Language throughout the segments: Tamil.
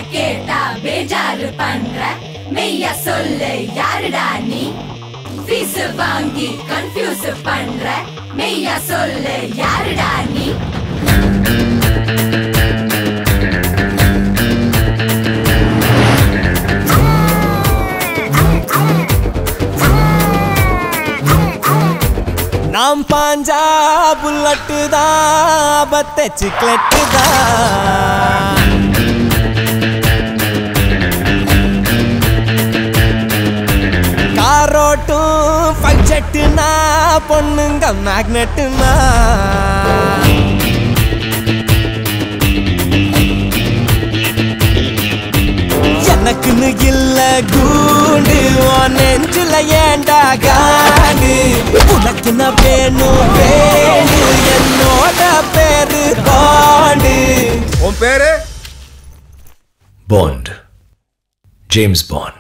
கேட்டா பேஜாரு பண்ற மெய்யா சொல்லு யாருடா நீ ஃபீஸ் வாங்கி கன்ஃபியூஸ் பண்ற மெய்யா சொல்லு யாருடா நீ நாம் பாஞ்சா புல்லட்டு தான் பத்த சிக்லெட்டு தான் காரோட்டும் பஞ்சட்டுனா பொண்ணுங்க மேக்னெட்டுனா எனக்குன்னு இல்ல கூண்டு உன் நெஞ்சில ஏண்டா காண்டு உனக்கு நான் வேணும் வேணும் என்னோட பேரு பாண்டு உன் பேரு Bond. James Bond.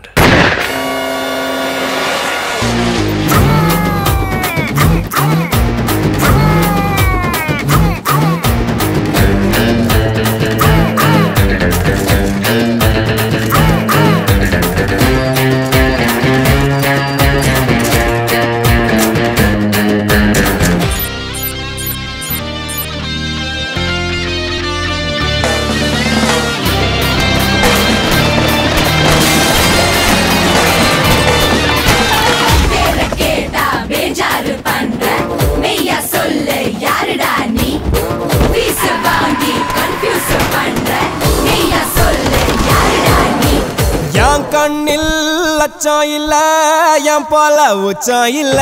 பேர கேட்டா பேஜாரு பண்ற மெய்யா சொல்லு யாருடா நீ ஃபீஸ் வாங்கி கன்ஃபியூஸ் பண்ற மெய்யா சொல்லு யாருடா நீ என் கண்ணில் லட்சம் இல்ல என் போல உச்சம் இல்ல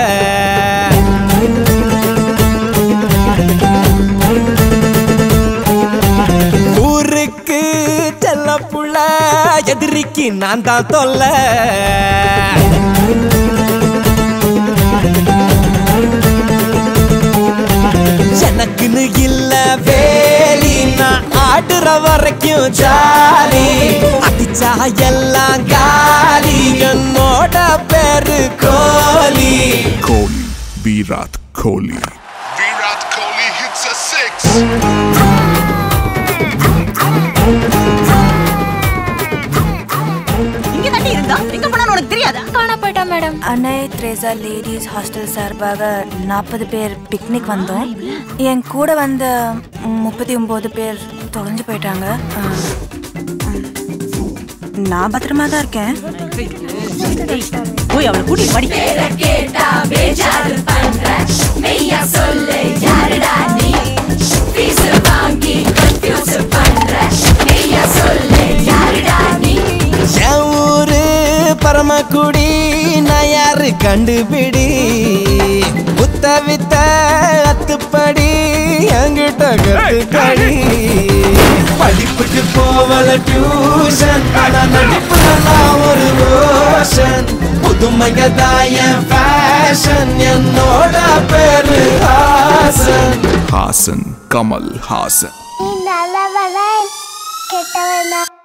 ஊருக்கு செல்ல புள்ள எதிரிக்கு நான் தான் தொல்லை எனக்குன்னு இல்ல வேலி நான் ஆடுற வரைக்கும் ஜாலி அடிச்சா எல்லாம் காலி என்னோட பேரு கோலி Kohli, Virat Kohli. Virat Kohli hits a six. இங்க தாண்டி இருந்தா எங்க போனாலும் உனக்கு தெரியாதா காண போயிட்டா மேடம் அன்னை த்ரேசா லேடிஸ் ஹாஸ்டல் சார்பாக நாற்பது பேர் பிக்னிக் வந்தோம் என் கூட வந்த முப்பத்தி ஒம்பது பேர் தொலைஞ்சு போயிட்டாங்க ஆ, ம். நான் பத்திரமா தான் இருக்கேன் போய் அவளை கூட்டிட்டு படி பேர கேட்டா பேஜாரு பண்ற மெய்யா சொல்லு யாருடா நீ ஃபீஸ் வாங்கி கன்ஃபியூஸ் பண்ற மெய்யா சொல்லு யாருடா நீ என் ஊரு பரமக்குடி நான் யாரு கண்டுபிடி புத்த வித்த அத்துப்படி என்கிட்ட கத்துக்கடி படிப்புக்கு போவல டியூஷன் ஆனா நடிப்புல நான் ஒரு ரோஷன் புதுமையதான் என் ஃபேஷன் என்னோட பேரு ஹாசன் Hasan, Kamal Hasan. நீ நல்லவனா கெட்டவனா